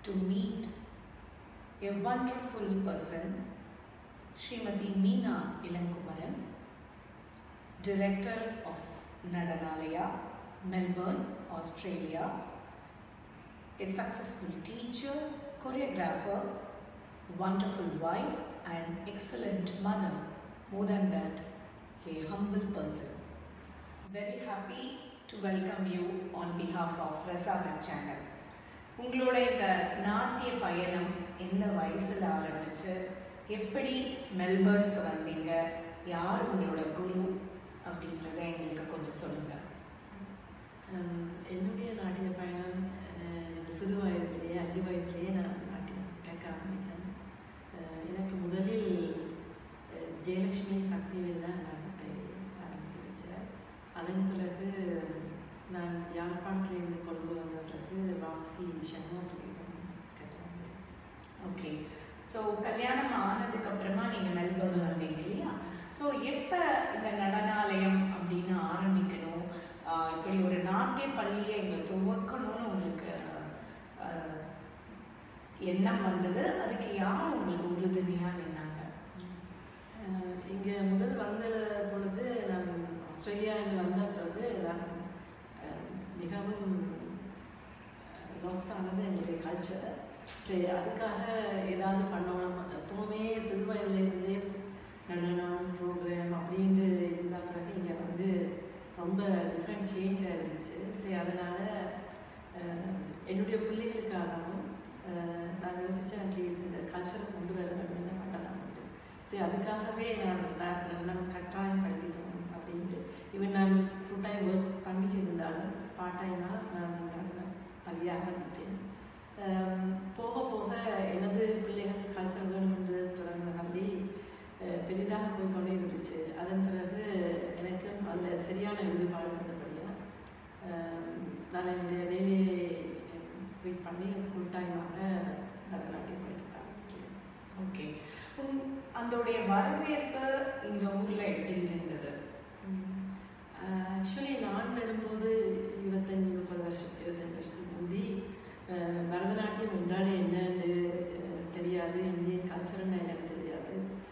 to meet a wonderful person, Srimati Meena Ilankumaran, Director of Nadanalaya, Melbourne, Australia, a successful teacher, choreographer, wonderful wife, and excellent mother. More than that, a humble person. Very happy to welcome you on behalf of Rasavan Channel. உங்களோட இந்த நாட்டிய பயணம் எந்த வயசில் ஆரம்பிச்சு எப்படி மெல்பர்னுக்கு வந்தீங்க யார் உங்களோட குரு அப்படின்றத எங்களுக்கு கொஞ்சம் சொல்லுங்க ஹம், என்னுடைய நாட்டிய பயணம் அஹ், எனக்கு சிறு வயதிலேயே அஞ்சு வயசுலேயே நான் நாட்டியம் கற்க ஆரம்பித்தேன் அஹ், எனக்கு முதலில் அஹ், ஜெயலட்சுமி சக்திவேல் தான் நாட்டத்தை ஆரம்பித்து வச்சார் அதன் பிறகு நான் யாழ்ப்பாணத்திலிருந்து கொண்டு வந்த பிறகு வாசுகி சண்முகத்திடம் கற்றாங்க ஓகே ஸோ கல்யாணம் ஆனதுக்கு அப்புறமா நீங்க மெல்பர்ன் வந்தீங்க இல்லையா ஸோ எப்போ இந்த நடனாலயம் அப்படின்னு ஆரம்பிக்கணும் ஆஹ் இப்படி ஒரு நாட்டிய பள்ளியை இங்கே துவக்கணும்னு உங்களுக்கு ஆஹ், எண்ணம் வந்தது அதுக்கு யார் உங்களுக்கு உறுதுணையா நின்னாங்க அஹ் இங்கே முதல் வந்த பொழுது நான் ஆஸ்திரேலியாவில் வந்த பிறகு நான் அஹ், மிகவும் லாஸ் ஆனது என்னுடைய கல்ச்சர் சரி அதுக்காக ஏதாவது பண்ணணும் எப்போவுமே சிறு வயதுலேருந்தே நடனம் ப்ரோக்ராம் அப்படின்ட்டு இருந்த பிறகு இங்கே வந்து ரொம்ப டிஃப்ரெண்ட் சேஞ்சாக இருந்துச்சு சரி அதனால் என்னுடைய பிள்ளைகளுக்காகவும் அஹ், நான் யோசித்தேன் அட்லீஸ்ட் இந்த கல்ச்சரை கொண்டு வர வேண்டும் என்ன பண்ணலாம் சரி அதுக்காகவே நான் நான் நான் கட்டாயம் படிக்கணும் அப்படின்ட்டு ஈவன் நான் ஃபுல் டைம் ஒர்க் பண்ணிட்டு இருந்தாலும் பார்ட் டைமாக நான் நான் பள்ளி ஆரம்பித்தேன் அம், போக போக எனது பிள்ளைகள் கல்ச்சர் வேணும் என்று தொடர்ந்த பள்ளி அஹ், பெரிதாக போய் கொண்டே இருந்துச்சு அதன் பிறகு எனக்கு அதில் சரியான ஈடுபாடு வந்தபடியாக நான் என்னுடைய வேலையை வெயிட் பண்ணி ஃபுல் டைமாக பரதநாட்டியம் படிக்க ஆரம்பித்தேன் ஓகே அதோடைய வரவேற்பு இந்த ஊர்ல எப்படி இருந்தது ஆக்சுவலி நான் வரும்போது இருபத்தஞ்சி முப்பது வருஷம் இருபத்தஞ்சு வருஷத்துக்கு முந்தி அஹ், பரதநாட்டியம் என்றாலே என்னன்னு அஹ், தெரியாது இந்தியன் கல்ச்சர்னு என்னன்னு தெரியாது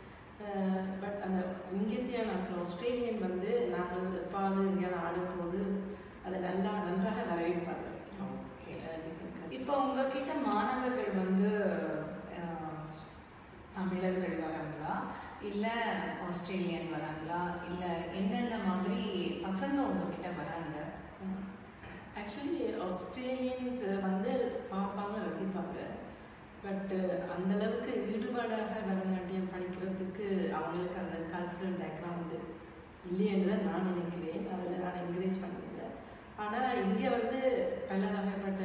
பட் அந்த இங்கத்திய நாட்கள் ஆஸ்திரேலியன் வந்து நாங்கள் எப்பாவது எங்கேயாவது ஆடும்போது அதை நல்லா நன்றாக வரவேற்பார்கள் ஓகே அஹ், different country. இப்போ உங்ககிட்ட மாணவர்கள் வந்து அஹ், தமிழர்கள் வராங்களா இல்ல ஆஸ்திரேலியன் வராங்களா இல்ல என்னென்ன மாதிரி பசங்க உங்ககிட்ட வராங்க ஆக்சுவலி ஆஸ்திரேலியன்ஸ் வந்து பார்ப்பாங்க ரசிப்பாங்க பட்டு அந்த அளவுக்கு ஈடுபாடாக பரதநாட்டியம் படிக்கிறதுக்கு அவங்களுக்கு அந்த கல்ச்சுரல் பேக்ரவுண்டு இல்லையென்று தான் நான் நினைக்கிறேன் அதில் நான் என்கரேஜ் பண்ணல ஆனால் இங்கே வந்து பல வகைப்பட்ட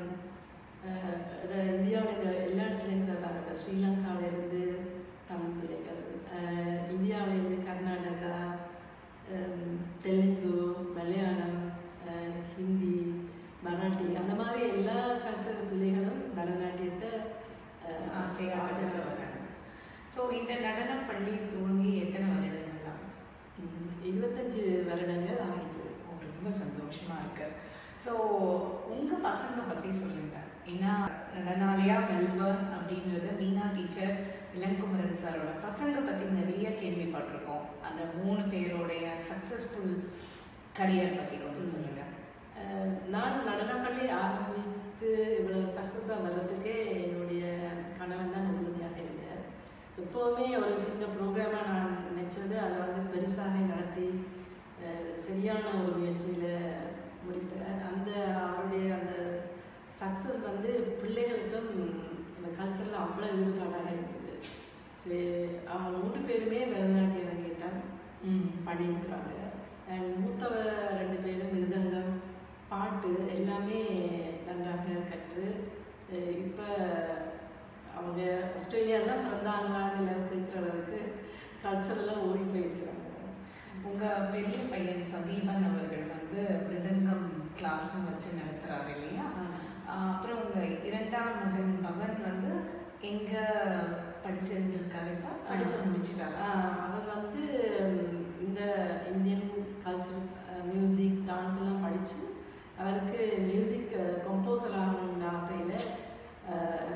இந்தியாவில் எல்லா இடத்துலேருந்து வர்றாங்க இப்போ ஸ்ரீலங்காவிலேருந்து தமிழ் பிள்ளைகள் அஹ், இந்தியாவிலேருந்து கர்நாடகா ஹம், தெலுங்கு மலையாளம் அஹ், ஹிந்தி மராட்டி அந்த மாதிரி எல்லா கல்ச்சரல் பிள்ளைகளும் பரதநாட்டியத்தை அஹ், ஆசையா ஆசையாக வராங்க ஸோ இந்த நடனப் பள்ளி துவங்கி எத்தனை வருடங்கள் ஆச்சு ம், இருபத்தஞ்சு வருடங்கள் ஆகிட்டு ஓ, ரொம்ப சந்தோஷமா இருக்கு ஸோ உங்க பசங்க பத்தி சொல்லுங்க ஏன்னா நடனாலயா மெல்பர்ன் அப்படின்றது மீனா டீச்சர் இளங்குமரன் சாரோட பசங்க பத்தி நிறைய கேள்விப்பட்டிருக்கோம் அந்த மூணு பேரோடைய சக்சஸ்ஃபுல் கரியர் பத்தி கொஞ்சம் சொல்லுங்க அஹ், நான் நடனப்பள்ளி ஆரம்பித்து இவ்வளவு சக்ஸஸாக வர்றதுக்கே என்னுடைய கணவன் தான் உறுதியாக இருந்தார் எப்போவுமே ஒரு சின்ன ப்ரோக்ராமாக நான் நினச்சது அதை வந்து பெருசாக நடத்தி அஹ், சரியான ஒரு முயற்சியில் முடிப்பேன் அந்த அவருடைய அந்த சக்ஸஸ் வந்து பிள்ளைகளுக்கும் இந்த கல்ச்சரில் அவ்வளோ ஈடுபாடாக இருந்தது சரி அவங்க மூணு பேருமே பரதநாட்டியம் கேட்டால் ம் பண்ணியிருக்கிறாங்க அண்ட் மூத்தவ ரெண்டு பேரும் மிருதங்கம் பாட்டு எல்லாமே நன்றாக கற்று இப்போ அவங்க ஆஸ்திரேலியாவில் தான் பிறந்தாங்களான்னு எல்லாரும் கேட்குற அளவுக்கு கல்ச்சரெல்லாம் ஓடி போயிருக்கிறாங்க உங்க பெரிய பையன் சதீபன் அவர்கள் வந்து மிருதங்கம் கிளாஸும் வச்சு நடத்துறாரு இல்லையா ஆஹ் அப்புறம் உங்க இரண்டாம் மகன் பவன் வந்து எங்க படிச்சிருந்திருக்காரு இப்போ படிப்பு முடிச்சுட்டாரா ஆஹ் அவர் வந்து ம், இந்த இந்தியன் கல்ச்சர் மியூசிக் டான்ஸ் எல்லாம் படித்து அவருக்கு மியூசிக் கம்போசர் ஆகணும்னு ஆசையில்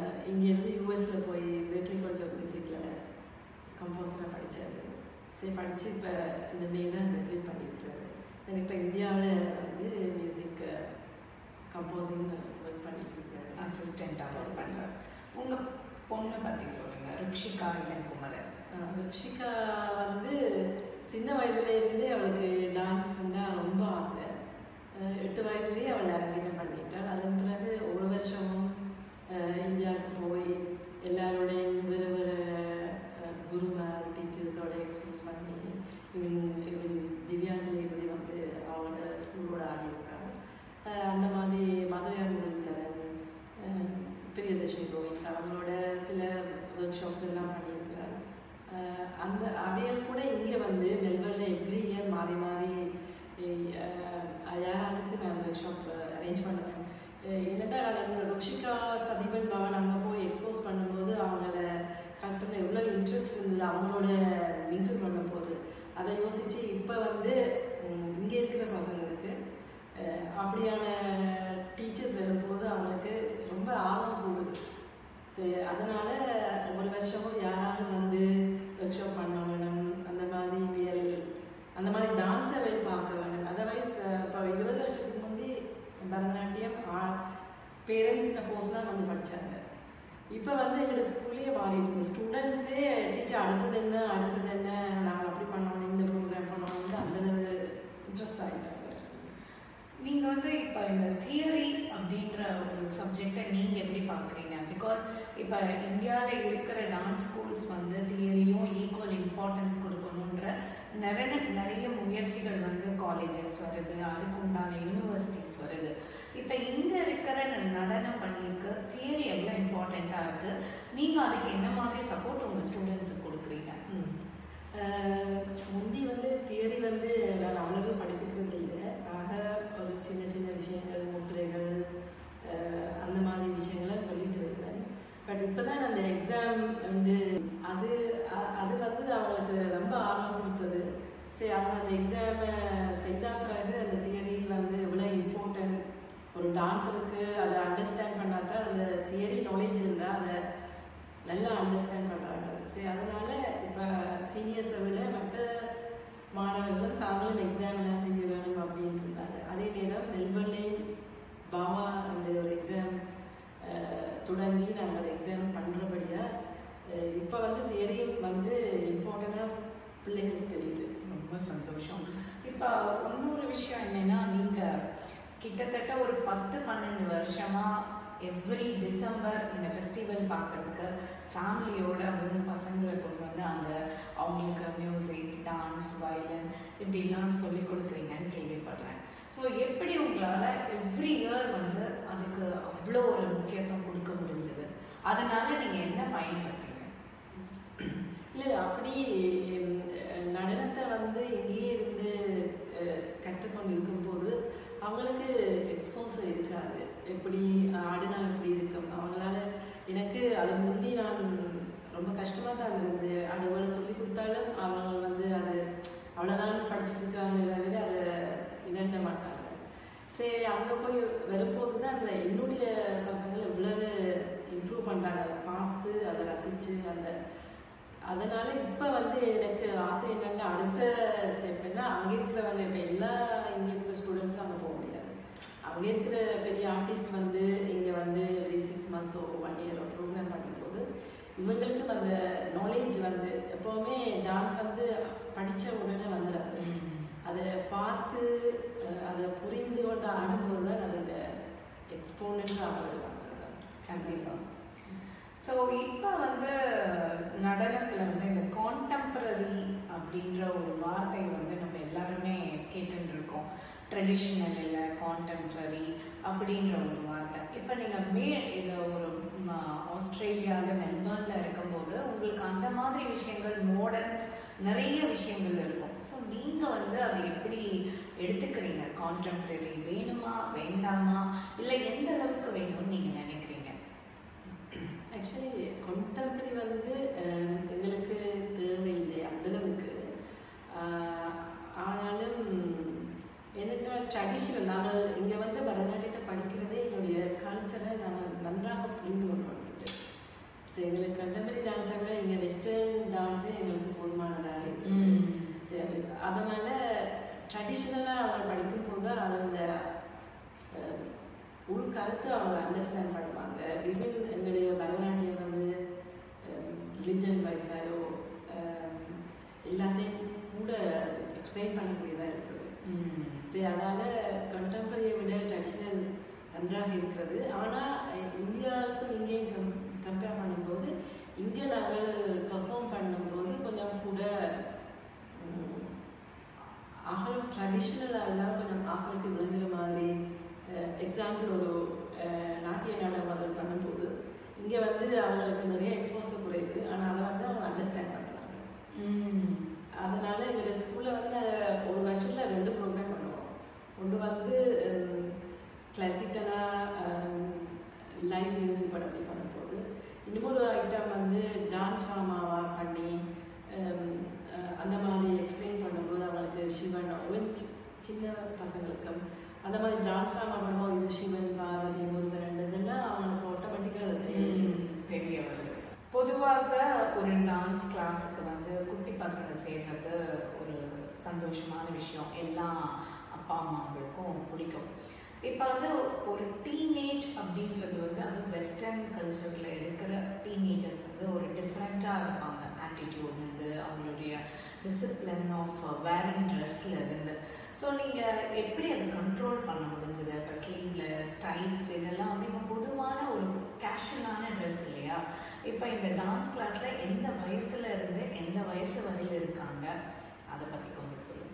சரி படித்து இப்போ இந்த மே தான் கிராஜுவேட் பண்ணியிருக்காரு நான் இப்போ இந்தியாவில் வந்து மியூசிக் கம்போசிங் ஒர்க் பண்ணிட்டு இருக்காரு அசிஸ்டண்ட்டாக ஒர்க் பண்ணுறாரு உங்கள் பொண்ணை பற்றி சொல்லுங்கள் ருக்ஷிகா இல்லன் குமரன் ஆஹ் ருஷிகா வந்து சின்ன வயதுலேருந்தே அவளுக்கு டான்ஸ்னா ரொம்ப ஆசை ஆஹ் எட்டு வயதுலேயே அவள் அரங்கேற்றம் பண்ணிட்டாள் அதன் பிறகு ஒரு வருஷமும் ஆஹ் இந்தியாவுக்கு போய் எல்லாரோடையும் வேறு வேறு குருமார் டீச்சர்ஸோட எக்ஸ்போஸ் பண்ணி இவன் இவன் திவ்யாஞ்சலி இப்படி வந்து அவளோட ஸ்கூலோட ஆடியிருக்காள் ஆஹ் அந்த மாதிரி மதுரையார் முரளிதரன் ஆஹ் பிரியதர்ஷினி கோவிந்த் அவங்களோட சில ஒர்க் ஷாப்ஸ் எல்லாம் பண்ணியிருக்கிறார் ஆஹ் அந்த அவையல் கூட இங்கே வந்து மெல்பர்னில் எவ்ரி இயர் மாறி மாறி ஆஹ் யாராத்துக்கு நான் ஒர்க் ஷாப் அரேஞ்ச் பண்ணுவேன் அஹ் என்னடா நாங்கள் ருஷிகா சதீபன் பவன் அங்கே போய் எக்ஸ்போஸ் பண்ணும்போது அவங்கள கல்ச்சரில் எவ்வளோ இன்ட்ரெஸ்ட் இருந்தது அவங்களோட மிங்கிள் பண்ணும்போது அதை யோசித்து இப்போ வந்து இங்கே இருக்கிற பசங்களுக்கு அஹ் அப்படியான டீச்சர்ஸ் வரும்போது அவங்களுக்கு ரொம்ப ஆர்வம் கூடுது சரி அதனால ஒரு வருஷமும் யாராவது வந்து ஒர்க் ஷாப் பண்ண வேணும் அந்த மாதிரி வியல் அந்த மாதிரி டான்ஸை போய் பார்க்க வேணும் அதர்வைஸ் இப்போ இருபது வருஷத்துக்கு முந்தி பரதநாட்டியம் பேரண்ட்ஸ் ஃபோர்ஸ்லாம் வந்து படித்தாங்க இப்போ வந்து எங்களோட ஸ்கூல்லேயே மாறிட்டு இருக்கு ஸ்டூடெண்ட்ஸே டீச்சர் அடுத்தது என்ன அடுத்தது என்ன நாங்கள் அப்படி பண்ணணும் இந்த ப்ரோக்ராம் பண்ணணும் அந்த இன்ட்ரெஸ்ட் ஆகிட்டாங்க நீங்கள் வந்து இப்போ இந்த தியரி அப்படின்ற ஒரு சப்ஜெக்டை நீங்கள் எப்படி பார்க்குறீங்க பிகாஸ் இப்போ இந்தியாவில் இருக்கிற டான்ஸ் ஸ்கூல்ஸ் வந்து தியரியும் ஈக்குவல் இம்பார்ட்டன்ஸ் கொடுக்கணுன்ற நிறைய நிறைய முயற்சிகள் வந்து காலேஜஸ் வருது அதுக்கு உண்டான யூனிவர்சிட்டிஸ் வருது இப்போ இங்கே இருக்கிற ந- நடன பள்ளிக்கு தியரி எவ்வளோ இம்பார்ட்டண்ட்டாக இருக்குது நீங்கள் அதுக்கு என்ன மாதிரி சப்போர்ட் உங்கள் ஸ்டூடெண்ட்ஸுக்கு கொடுக்குறீங்க ம். அஹ் முந்தி வந்து தியரி வந்து நான் அவ்வளவு படிப்புக்கிறது இல்லை ஆக ஒரு சின்ன சின்ன விஷயங்கள் முத்திரைகள் அஹ் அந்த மாதிரி விஷயங்களை சொல்லிட்டு இருந்தேன் பட் இப்போ தான் அந்த எக்ஸாம் வந்து அது அ- அது வந்து அவங்களுக்கு ரொம்ப ஆர்வம் கொடுத்தது சரி அவங்க அந்த எக்ஸாமை செய்த பிறகு அந்த தியரி வந்து எவ்வளோ இம்பார்ட்டன்ட் ஒரு டான்ஸருக்கு அதை அண்டர்ஸ்டாண்ட் பண்ணால் தான் அந்த தியரி நாலேஜ் இருந்தால் அதை நல்லா அண்டர்ஸ்டாண்ட் பண்ணுறாங்க சரி அதனால இப்போ சீனியர்ஸை விட மற்ற மாணவர்களும் தாங்களும் எக்ஸாம் எல்லாம் செய்ய வேணும் அப்படின்ட்டு இருந்தாங்க அதே நேரம் மெல்பர்ன்லேயும் பாமா அந்த ஒரு எக்ஸாம் தொடங்கி நாங்கள் எக்ஸாம் பண்ணுறபடியாக இப்போ வந்து தியரியும் வந்து இம்பார்ட்டண்ட்டாக பிள்ளைகளுக்கு தெரியுது ரொம்ப சந்தோஷம் இப்போ இன்னொரு விஷயம் என்னன்னா நீங்கள் கிட்டத்தட்ட ஒரு பத்து பன்னெண்டு வருஷமா எவ்ரி டிசம்பர் இந்த ஃபெஸ்டிவல் பார்க்கறதுக்கு ஃபேமிலியோட மூணு பசங்களை கொண்டு வந்து அந்த அவங்களுக்கு மியூசிக் டான்ஸ் வயலின் இப்படிலாம் சொல்லி கொடுக்குறீங்கன்னு கேள்விப்படுறேன் ஸோ எப்படி உங்களால் எவ்ரி இயர் வந்து அதுக்கு அவ்வளோ ஒரு முக்கியத்துவம் கொடுக்க முடிஞ்சது அதனால நீங்கள் என்ன பயன்படுறீங்க இல்லை அப்படி ம், நடனத்தை வந்து இங்கேயே இருந்து அஹ், கற்றுக்கொண்டு இருக்கும்போது அவங்களுக்கு எக்ஸ்போசர் இருக்காது எப்படி ஆடினா எப்படி இருக்கும் அவங்களால எனக்கு அது முந்தி நான் ரொம்ப கஷ்டமாக தான் இருந்தது அதுவளை சொல்லி கொடுத்தாலும் அவங்க வந்து அது அவ்வளோதான் படிச்சுட்டு இருக்காங்களே தவிர அதை இழந்த மாட்டாங்க சரி அங்கே போய் வரும்போது தான் அந்த என்னுடைய பசங்கள் இவ்வளவு இம்ப்ரூவ் பண்ணுறாங்க அதை பார்த்து அதை ரசித்து அந்த அதனால இப்போ வந்து எனக்கு ஆசை என்னன்னா அடுத்த ஸ்டெப் என்ன அங்கே இருக்கிறவங்க இப்போ எல்லா இங்கே இருக்கிற ஸ்டூடெண்ட்ஸும் அங்கே போக முடியாது அங்கே இருக்கிற பெரிய ஆர்டிஸ்ட் வந்து இங்கே வந்து எவ்ரி சிக்ஸ் மந்த்ஸோ ஒன் இயரோ ப்ரோக்ராம் பண்ணும்போது இவங்களுக்கும் அந்த நாலேஜ் வந்து எப்போவுமே டான்ஸ் வந்து படித்த உடனே வந்துடாது அதை பார்த்து அஹ், அதை புரிந்து கொண்டு ஆடும்போது தான் அதோட எக்ஸ்போனன்ட் ஆடுவாங்க கண்டிப்பாக ஸோ இப்போ வந்து நடனத்தில் வந்து இந்த கான்டெம்பரரி அப்படின்ற ஒரு வார்த்தை வந்து நம்ம எல்லாருமே கேட்டுட்டு இருக்கோம் ட்ரெடிஷ்னல் இல்லை கான்டெம்பரரி அப்படின்ற ஒரு வார்த்தை இப்போ நீங்கள் மே இது ஒரு ஆஸ்திரேலியாவில் மெல்பர்னில் இருக்கும்போது உங்களுக்கு அந்த மாதிரி விஷயங்கள் மாடர்ன் நிறைய விஷயங்கள் இருக்கும் ஸோ நீங்கள் வந்து அதை எப்படி எடுத்துக்கிறீங்க கான்டெம்பரரி வேணுமா வேண்டாமா இல்லை எந்த அளவுக்கு வேணும்னு நீங்கள் நினைக்கிறீங்க ஆக்சுவலி கொண்டம்பரி வந்து அஹ், எங்களுக்கு தேவையில்லை அந்தளவுக்கு ஆனாலும் என்னென்னா ட்ரெடிஷ்னல் நாங்கள் இங்கே வந்து பரதநாட்டியத்தை படிக்கிறதே என்னுடைய கல்ச்சரை நாங்கள் நன்றாக புரிந்து கொள்ளணும் ஸோ எங்களுக்கு கண்டெம்பரரி டான்ஸை விட இங்கே வெஸ்டர்ன் டான்ஸே எங்களுக்கு போதுமானதாக இருக்கு அதனால் ட்ரெடிஷ்னலாக அவங்க படிக்கும்போது அதோட அஹ், உள் கருத்தை அவங்க அண்டர்ஸ்டாண்ட் பண்ணுவாங்க ஈவன் எங்களுடைய பரதநாட்டியம் வந்து ரிலிஜன் வைஸாயோ எல்லாத்தையும் கூட எக்ஸ்பிளைன் பண்ணக்கூடியதாக இருக்குது ம். சரி அதனால் கண்டெம்பரரியை விட ட்ரெடிஷ்னல் நன்றாக இருக்கிறது ஆனால் இந்தியாவுக்கும் இங்கேயும் கம் கம்பேர் பண்ணும்போது இங்கே நாங்கள் பெர்ஃபார்ம் பண்ணும்போது கொஞ்சம் கூட ஆகலும் ட்ரெடிஷ்னலாக எல்லாம் கொஞ்சம் ஆக்களுக்கு விளங்குற மாதிரி எக்ஸாம்பிள் ஒரு அஹ், நாட்டிய நாடகம் அதில் பண்ணும்போது இங்கே வந்து அவங்களுக்கு நிறைய எக்ஸ்போசர் குறையுது ஆனால் அதை வந்து அவங்க அண்டர்ஸ்டாண்ட் பண்ணுறாங்க ம். அதனால எங்களுடைய ஸ்கூலில் வந்து நாங்கள் ஒரு வருஷத்தில் ரெண்டு ப்ரோக்ராம் பண்ணுவோம் ஒன்று வந்து கிளாசிக்கலாக லைவ் மியூசிக் படம் அப்படி பண்ணும்போது இன்னொரு ஐட்டம் வந்து டான்ஸ் ட்ராமாவாக பண்ணி ஹம், அஹ், அந்த மாதிரி எக்ஸ்பிளைன் பண்ணும்போது அவங்களுக்கு சிவன் even சி- சின்ன பசங்களுக்கும் அந்த மாதிரி டான்ஸ் ட்ராமா பண்ணும்போது இது சிவன் பார்வதி முருகன் இதெல்லாம் அவங்களுக்கு ஆட்டோமேட்டிக்காக தெரியும் ம், தெரிய வருது பொதுவாக ஒரு டான்ஸ் கிளாஸுக்கு வந்து குட்டி பசங்க சேர்றது ஒரு சந்தோஷமான விஷயம் எல்லா அப்பா அம்மாங்களுக்கும் பிடிக்கும் இப்போ வந்து ஒரு டீனேஜ் அப்படின்றது வந்து அதுவும் வெஸ்டர்ன் கல்ச்சரில் இருக்கிற டீனேஜர்ஸ் வந்து ஒரு டிஃப்ரெண்ட்டாக இருப்பாங்க ஆட்டிடியூட் வந்து அவங்களுடைய டிசிப்ளின் ஆஃப் வேரிங் ட்ரெஸ்ல இருந்து ஸோ நீங்கள் எப்படி அதை கண்ட்ரோல் பண்ண முடிஞ்சது இப்போ ஸ்லீவ்ல ஸ்டைல்ஸ் இதெல்லாம் வந்து இப்போ பொதுவான ஒரு கேஷுவலான ட்ரெஸ் இல்லையா இப்போ இந்த டான்ஸ் கிளாஸில் எந்த வயசுல இருந்து எந்த வயசு வரையில் இருக்காங்க அதை பற்றி கொஞ்சம் சொல்லுங்கள்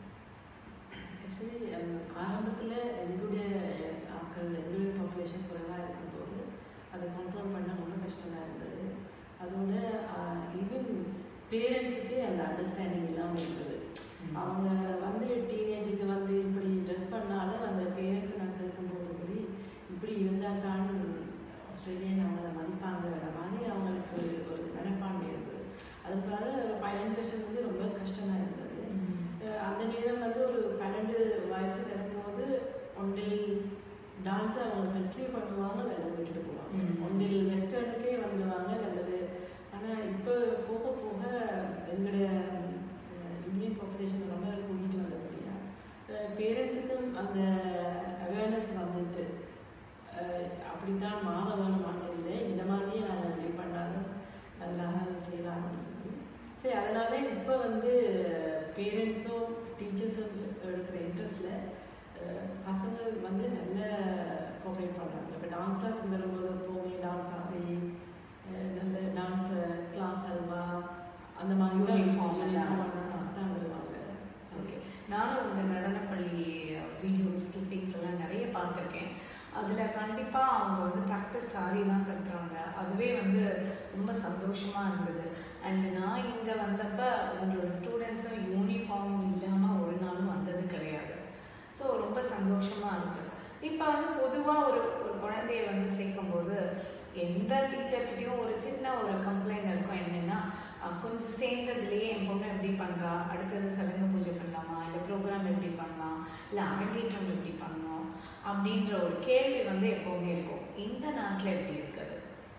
ஆக்சுவலி ஆரம்பத்தில் எங்களுடைய ஆட்கள் எங்களுடைய பாப்புலேஷன் குறைவாக இருக்கும்போது அதை கண்ட்ரோல் பண்ண ரொம்ப கஷ்டமாக இருந்தது அதோட ஈவன் பேரண்ட்ஸுக்கு அந்த அண்டர்ஸ்டாண்டிங் இல்லாமல் இருந்தது அவங்க வந்து டீனேஜுக்கு வந்து இப்படி ட்ரெஸ் பண்ணாலும் அந்த பேரண்ட்ஸ் நான் கேட்கும்போது கூடி இப்படி இருந்தால் தான் ஆஸ்திரேலியன் அவங்கள மதிப்பாங்கிற மாதிரி அவங்களுக்கு ஒரு மனப்பான்மை இருந்தது அதுக்காக பதினஞ்சு வருஷம் வந்து ரொம்ப கஷ்டமாக இருந்தது அஹ் அந்த நேரம் வந்து ஒரு பன்னெண்டு வயசு இருக்கும்போது ஒன்றில் டான்ஸை அவங்க கண்டினியூ பண்ணுவாங்க நல்லது விட்டுட்டு போவாங்க ம். ஒன்றில் வெஸ்டர்னுக்கே வந்துடுவாங்க நல்லது ஆனால் இப்போ போக போக எங்களுடைய அஹ், இந்தியன் பாப்புலேஷன் ரொம்ப கூட்டிகிட்டு வந்தபடியா பேரண்ட்ஸுக்கும் அந்த அவேர்னஸ் வந்துட்டு அஹ், அப்படித்தான் மாற வேணுமான்னு இல்லை இந்த மாதிரியே நாங்கள் லிவ் பண்ணாலும் நல்லா செய்யலாம்னு சொல்லி சரி அதனால இப்போ வந்து பேரண்ட்ஸும் டீச்சர்ஸும் எடுக்கிற இன்ட்ரெஸ்டில் பசங்க வந்து நல்ல கோஆப்ரேட் பண்ணுறாங்க இப்போ டான்ஸ் கிளாஸ் வரும்போது எப்போவுமே டான்ஸ் ஆடி அஹ், நல்ல டான்ஸ் கிளாஸ் அல்வா அந்த மாதிரி தான் Uniform எல்லாம் uniform தான் வருவாங்க ஓகே நானும் உங்கள் நடனப்பள்ளி வீடியோஸ் கிளிப்பிங்ஸ் எல்லாம் நிறைய பார்த்துருக்கேன் அதில் கண்டிப்பாக அவங்க வந்து ப்ராக்டிஸ் சாரி தான் கட்டுறாங்க அதுவே வந்து ரொம்ப சந்தோஷமாக இருந்தது அண்ட் நான் இங்கே வந்தப்போ உங்களோட ஸ்டூடெண்ட்ஸும் யூனிஃபார்ம் இல்லாமல் ஒரு நாளும் வந்தது கிடையாது ஸோ ரொம்ப சந்தோஷமாக இருக்குது இப்போ வந்து பொதுவாக ஒரு ஒரு குழந்தைய வந்து சேர்க்கும்போது எந்த டீச்சர்கிட்டயும் ஒரு சின்ன ஒரு கம்ப்ளைண்ட் இருக்கும் என்னென்னா அஹ், கொஞ்சம் சேர்ந்ததுலேயே என் பொண்ணு எப்படி பண்ணுறா அடுத்தது சலங்க பூஜை பண்ணலாமா இல்லை ப்ரோக்ராம் எப்படி பண்ணலாம் இல்லை அரங்கேற்றம் எப்படி பண்ணணும் அப்படின்ற ஒரு கேள்வி வந்து எப்போவுமே இருக்கும் இந்த நாட்டில் எப்படி இருக்குது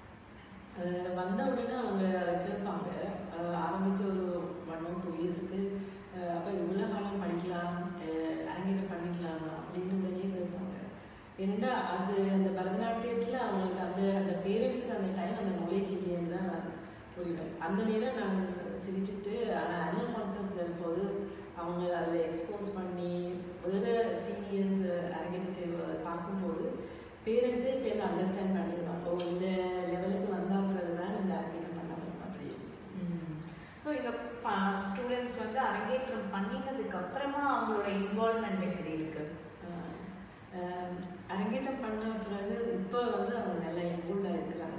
அஹ் வந்த உடனே அவங்க அதை கேட்பாங்க அஹ் ஆரம்பிச்ச ஒரு ஒன் ஆர் டூ இயர்ஸுக்கு அப்போ இவ்வளோ காலம் படிக்கலாம் அஹ் அரங்கேற்றம் பண்ணிக்கலாமா அப்படின்னு உடனே கேட்பாங்க ஏன்னா அது அந்த பரதநாட்டியத்தில் அவங்களுக்கு அந்த அந்த பேரண்ட்ஸுக்கு அந்த டைம் அந்த நாலேஜ் இல்லைன்னு தான் நான் புரிவேன் அந்த நேரம் நான் சிரிச்சுட்டு ஆனால் அனுவல் கான்சர்ட்ஸ் வரும்போது அவங்க அதில் எக்ஸ்போஸ் பண்ணி வேறு சீனியர்ஸ் அரங்கேற்றம் செய்வதை பார்க்கும்போது பேரண்ட்ஸே இப்போ என்ன அண்டர்ஸ்டாண்ட் பண்ணிடுவாங்க ஓ இந்த லெவலுக்கு வந்தா பிறகு தான் இந்த அரங்கேற்றம் பண்ண முடியும் அப்படி இருந்துச்சு ஸோ இந்த ஸ்டூடெண்ட்ஸ் வந்து அரங்கேற்றம் பண்ணினதுக்கு அப்புறமா அவங்களோட இன்வால்மெண்ட் எப்படி இருக்கு ஆஹ் ஆஹ் அரங்கேற்றம் பண்ண பிறகு இப்போ வந்து அவங்க நல்லா இன்வால்வ் இருக்கிறாங்க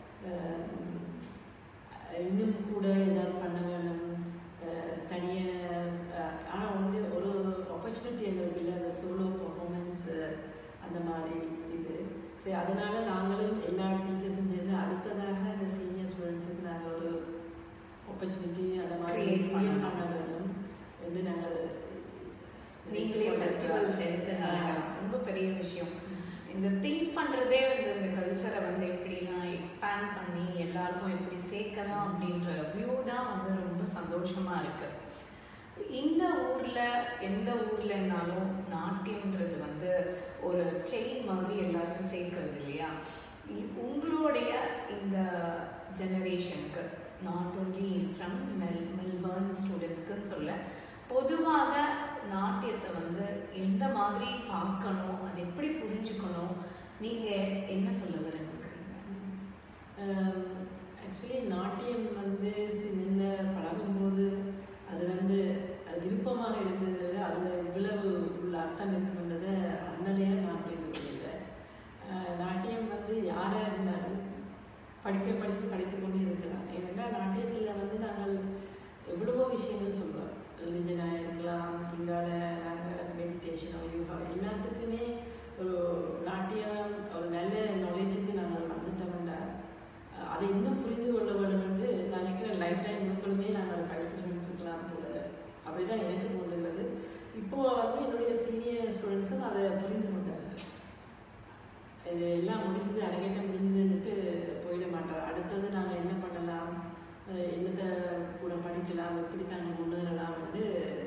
இன்னும் கூட ஏதாவது பண்ண வேணும் தனியாக ஆனால் வந்து ஒரு ஆப்பர்ச்சுனிட்டி எங்களுக்கு இல்லை அந்த சோலோ பர்ஃபார்மன்ஸ் அந்த மாதிரி இது சரி அதனால நாங்களும் எல்லா டீச்சர்ஸும் சேர்ந்து அடுத்ததாக அந்த சீனியர் ஸ்டூடெண்ட்ஸுக்கு நாங்கள் ஒரு ஆப்பர்ச்சுனிட்டி அந்த மாதிரி Create create பண்ணணும். பண்ண வேணும் என்று நாங்கள் நீங்களே ஃபெஸ்டிவல்ஸ் எடுத்து நடக்கலாம் ரொம்ப பெரிய விஷயம் இந்த திங்க் பண்ணுறதே வந்து இந்த கல்ச்சரை வந்து எப்படிலாம் எக்ஸ்பேண்ட் பண்ணி எல்லாருக்கும் எப்படி சேர்க்கலாம் அப்படின்ற வியூ தான் வந்து ரொம்ப சந்தோஷமாக இருக்குது இந்த ஊர்ல எந்த ஊர்லனாலும் நாட்டியம்ன்றது வந்து ஒரு செயின் மாதிரி எல்லாரும் சேர்க்கறது இல்லையா இ- உங்களுடைய இந்த ஜெனரேஷனுக்கு not only from Mel Melbourne ஸ்டூடெண்ட்ஸ்க்குன்னு சொல்ல பொதுவாக நாட்டியத்தை வந்து எந்த மாதிரி பார்க்கணும் அது எப்படி புரிஞ்சுக்கணும் நீங்கள் என்ன சொல்ல விரும்புகிறீங்க ஆக்சுவலி நாட்டியம் வந்து சின்ன பழகும்போது அது வந்து அது விருப்பமாக இருந்ததை விட அதில் இவ்வளவு உள்ள அர்த்தம் இருக்குன்றதை அந்த நேரம் நான் புரிந்து கொள்கிறேன் அஹ் நாட்டியம் வந்து யாராக இருந்தாலும் படிக்க படிக்க படித்து கொண்டே இருக்கலாம் ஏன்னா நாட்டியத்தில் வந்து நாங்கள் எவ்வளவோ விஷயங்கள் சொல்கிறோம் ரிலிஜனாக இருக்கலாம் இங்கால நாங்கள் மெடிடேஷனோ யோகா எல்லாத்துக்குமே ஒரு நாட்டியம் ஒரு நல்ல நாலேஜுக்கு நாங்கள் வந்துட்டோம்னா அஹ் அதை இன்னும் புரிந்து கொள்ள வேண்டும் என்று நான் நினைக்கிறேன் லைஃப் டைம் முழுவதுமே நாங்கள் அதை படித்து சொல்லிட்டுருக்கலாம் போல அப்படிதான் எனக்கு தோன்றுகிறது இப்போ வந்து என்னுடைய சீனியர் ஸ்டூடெண்ட்ஸும் அதை புரிந்து கொண்டாங்க இது எல்லாம் முடிஞ்சது அரங்கேற்றம் முடிஞ்சதுன்னுட்டு போயிட மாட்டார் அடுத்தது நாங்கள் என்ன பண்ணலாம் அஹ் என்னத்தை கூட படிக்கலாம் எப்படி நாங்கள் முன்னேறலாம் வந்து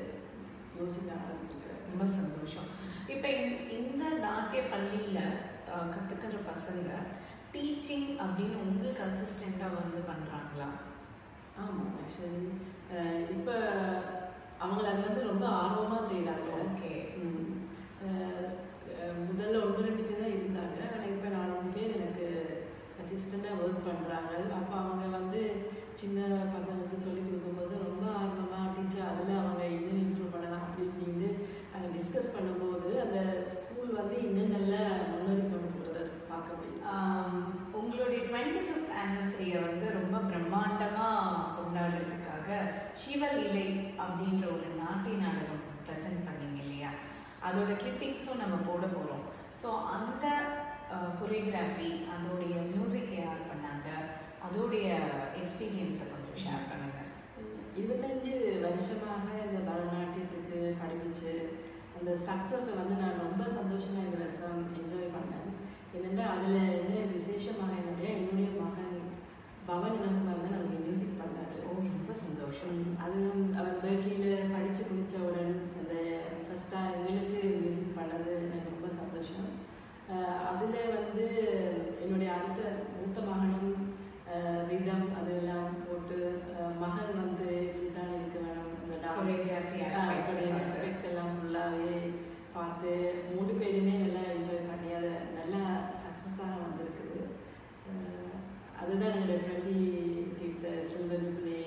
யோசிக்க ஆரம்பிச்சிருக்கிறேன் ரொம்ப சந்தோஷம் இப்போ இந்த நாட்டிய பள்ளியில் கற்றுக்கிற பசங்க டீச்சிங் அப்படின்னு உங்களுக்கு அசிஸ்டண்ட்டாக வந்து பண்ணுறாங்களா ஆமாம் ஆக்சுவலி இப்போ அவங்கள அது வந்து ரொம்ப ஆர்வமாக செய்கிறாங்க ஓகே ம். அஹ் அஹ் முதல்ல ஒன்று ரெண்டு பேர் தான் இருந்தாங்க ஆனால் இப்போ நாலஞ்சு பேர் எனக்கு அசிஸ்டண்ட்டாக ஒர்க் பண்ணுறாங்க அப்போ அவங்க வந்து சின்ன பசங்களுக்கு சொல்லிக் கொடுக்கும்போது ரொம்ப ஆர்வமாக டீச்சர் அதில் அவங்க இன்னும் இம்ப்ரூவ் பண்ணலாம் அப்படி இப்படின்னு நாங்கள் டிஸ்கஸ் பண்ணும்போது அந்த ஸ்கூல் வந்து இன்னும் நல்லா முன்னேறி கொண்டு போகிறத பார்க்க முடியும் ஆம், உங்களுடைய டுவெண்ட்டி ஃபிஃப்த் ஆனிவர்சரியை வந்து ரொம்ப பிரம்மாண்டமாக கொண்டாடுறதுக்காக சிவலீலை அப்படின்ற ஒரு நாட்டிய நாடகம் ப்ரெசென்ட் பண்ணீங்க இல்லையா அதோட கிளிப்பிங்ஸும் நம்ம போட போகிறோம் ஸோ அந்த கொரியோகிராஃபி அதோடைய மியூசிக் யார் பண்ணாங்க அதோடைய எக்ஸ்பீரியன்ஸை கொஞ்சம் ஷேர் பண்ணுங்கள் இருபத்தஞ்சு வருஷமாக இந்த பரதநாட்டியத்துக்கு படிப்பிச்சு அந்த சக்ஸஸை வந்து நான் ரொம்ப சந்தோஷமாக இந்த வருஷம் என்ஜாய் பண்ணேன் என்னென்னா அதில் என்ன விசேஷமாக என்னுடைய என்னுடைய மகன் பவன் இளங்குமார் தான் நமக்கு மியூசிக் பண்ணாரு ஓ ரொம்ப சந்தோஷம் அது அவர் பேர்க்லியில் படித்து முடித்தவுடன் அந்த ஃபஸ்ட்டாக எங்களுக்கு மியூசிக் பண்ணது எனக்கு ரொம்ப சந்தோஷம் அதில் வந்து என்னுடைய அடுத்த மூத்த மகனும் ரிதம் அதெல்லாம் போட்டு அஹ், மகன் வந்து இப்படிதான் இருக்க வேணும் இந்த டான்ஸ் கொரியோகிராஃபி ஆஸ்பெக்ட்ஸ் ஆஸ்பெக்ட்ஸ் எல்லாம் ஃபுல்லாகவே பார்த்து மூணு பேருமே நல்லா என்ஜாய் பண்ணி அதை நல்லா சக்ஸஸாக வந்திருக்குது அஹ், அதுதான் என்னோட டுவெண்ட்டி ஃபிஃப்த் சில்வர் ஜூப்ளி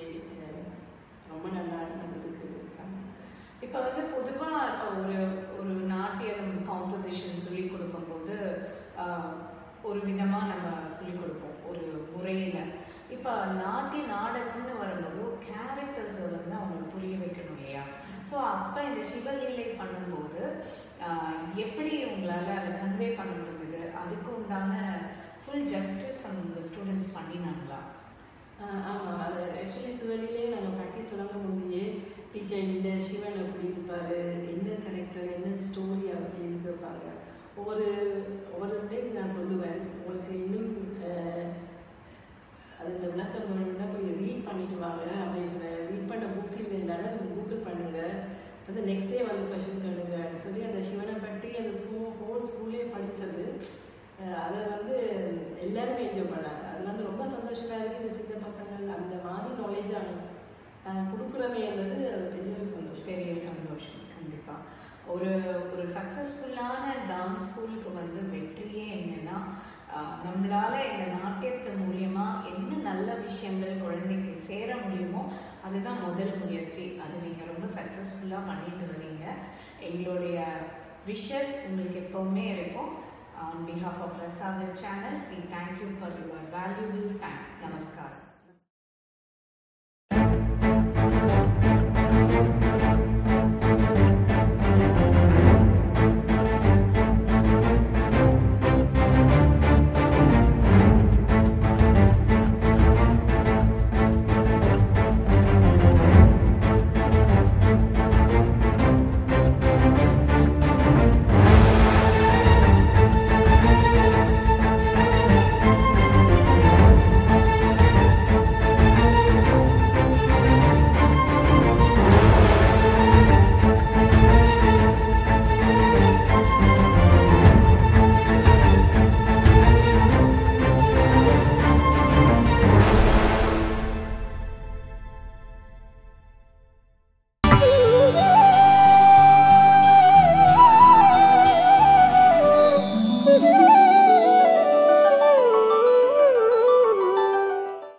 ரொம்ப நல்லா நடந்ததுக்கு காரணம். இப்போ வந்து பொதுவாக ஒரு ஒரு நாட்டியம் காம்போசிஷன் சொல்லி கொடுக்கும்போது ஆஹ், ஒரு விதமாக நம்ம சொல்லி கொடுப்போம் ஒரு முறையில் இப்போ நாட்டிய நாடகம்னு வரும்போது கேரக்டர்ஸை வந்து அவங்களுக்கு புரிய வைக்கணும் இல்லையா ஸோ அப்போ இந்த சிவலீலை பண்ணும்போது ஆஹ், எப்படி உங்களால் அதை கன்வே பண்ண முடிஞ்சது அதுக்கு உண்டான ஃபுல் ஜஸ்டிஸ் அவங்க ஸ்டூடெண்ட்ஸ் பண்ணினாங்களா ஆஹ் ஆமா அது ஆக்சுவலி சிவலிலே நாங்கள் ப்ராக்டிஸ் தொடங்கும் போதே டீச்சர் இந்த சிவன் எப்படி இருப்பார் என்ன கேரக்டர் என்ன ஸ்டோரி அப்படின்னு கேட்பாங்க ஒவ்வொரு ஒவ்வொரு டைம் நான் சொல்லுவேன் உங்களுக்கு இன்னும் ஆஹ், அது இந்த விளக்கம் வேணும்னா போய் ரீட் பண்ணிட்டு வாங்க அப்படின்னு சொன்னேன் ரீட் பண்ண புக் இல்லைனாலும் கூகுள் பண்ணுங்க வந்து நெக்ஸ்ட் டே வந்து கொஷின் கேளுங்கன்னு சொல்லி அந்த சிவனை பற்றி அந்த ஸ்கூல் ஹோல் ஸ்கூல்லே படித்தது அதை வந்து எல்லாருமே என்ஜாய் பண்ணாங்க அது வந்து ரொம்ப சந்தோஷமா இருக்கு இந்த சின்ன பசங்கள் அந்த மாதிரி நாலேஜ் நாங்கள் கொடுக்குறோமேன்றது அது பெரிய ஒரு சந்தோஷம் பெரிய சந்தோஷம் கண்டிப்பாக ஒரு ஒரு சக்ஸஸ்ஃபுல்லான டான்ஸ் ஸ்கூலுக்கு வந்து வெற்றியே என்னன்னா ஆஹ், நம்மளால இந்த நாட்டியத்து மூலியமா என்ன நல்ல விஷயங்கள் குழந்தைக்கு சேர முடியுமோ அதுதான் முதல் முயற்சி அது நீங்கள் ரொம்ப சக்ஸஸ்ஃபுல்லாக பண்ணிட்டு வரீங்க எங்களுடைய விஷஸ் உங்களுக்கு எப்பவுமே இருக்கும் ஆன் பிஹாஃப் ஆஃப் ரசாவின் channel we thank you for your valuable time நமஸ்காரம்